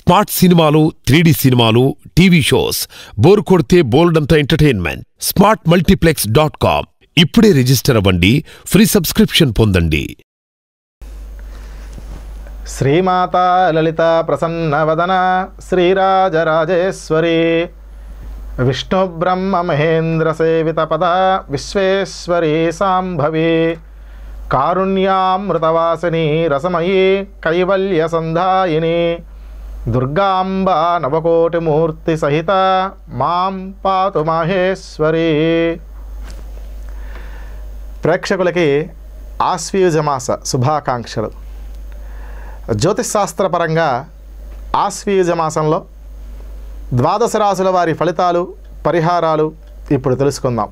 smart సినిమాలు three D సినిమాలు TV shows bore కొడితే బోల్డంత entertainment smart multiplex dot com ఇప్పుడే రిజిస్టర్ అవ్వండి ఫ్రీ సబ్స్క్రిప్షన్ పొందండి శ్రీమాత లలిత ప్రసన్నవదన శ్రీరాజరాజేశ్వరి విష్ణు బ్రహ్మ మహేంద్ర సేవిత పద విశ్వేశ్వరి సాంభవి కారుణ్యామృతవాసిని రసమయీ కైవల్య సంధాయిని దుర్గాంబ నవకోటిమూర్తి సహిత మాం పాతు మాహేశ్వరి ప్రేక్షకులకి ఆశ్వీజమాస శుభాకాంక్షలు జ్యోతిశాస్త్రపరంగా ఆశ్వీజ మాసంలో ద్వాదశ రాశుల వారి ఫలితాలు పరిహారాలు ఇప్పుడు తెలుసుకుందాం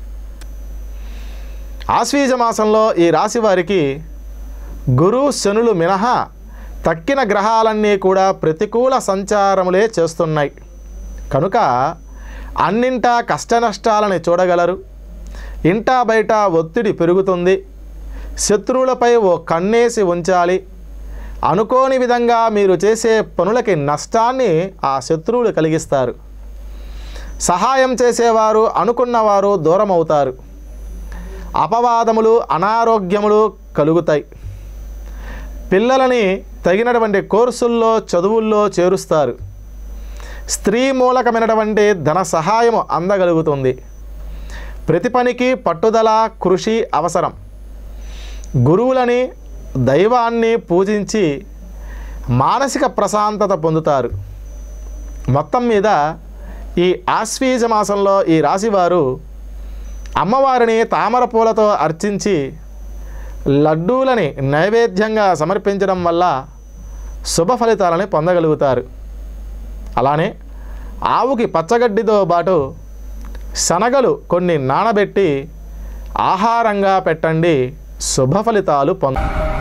ఆశ్వీజ మాసంలో ఈ రాశి వారికి గురు శనులు మినహా తక్కిన గ్రహాలన్నీ కూడా ప్రతికూల సంచారములే చేస్తున్నాయి కనుక అన్నింటా కష్టనష్టాలని చూడగలరు ఇంటా బయట ఒత్తిడి పెరుగుతుంది శత్రువులపై ఓ కన్నేసి ఉంచాలి అనుకోని విధంగా మీరు చేసే పనులకి నష్టాన్ని ఆ శత్రువులు కలిగిస్తారు సహాయం చేసేవారు అనుకున్నవారు దూరం అవుతారు అపవాదములు అనారోగ్యములు కలుగుతాయి పిల్లలని తగినటువంటి కోర్సుల్లో చదువుల్లో చేరుస్తారు స్త్రీ మూలకమైనటువంటి ధన సహాయము అందగలుగుతుంది ప్రతి పనికి పట్టుదల కృషి అవసరం గురువులని దైవాన్ని పూజించి మానసిక ప్రశాంతత పొందుతారు మొత్తం మీద ఈ ఆశ్వీజ మాసంలో ఈ రాశివారు అమ్మవారిని తామర పూలతో అర్చించి లడ్డూలని నైవేద్యంగా సమర్పించడం వల్ల శుభ ఫలితాలని పొందగలుగుతారు అలానే ఆవుకి పచ్చగడ్డితో పాటు శనగలు కొన్ని నానబెట్టి ఆహారంగా పెట్టండి శుభ ఫలితాలు పొంద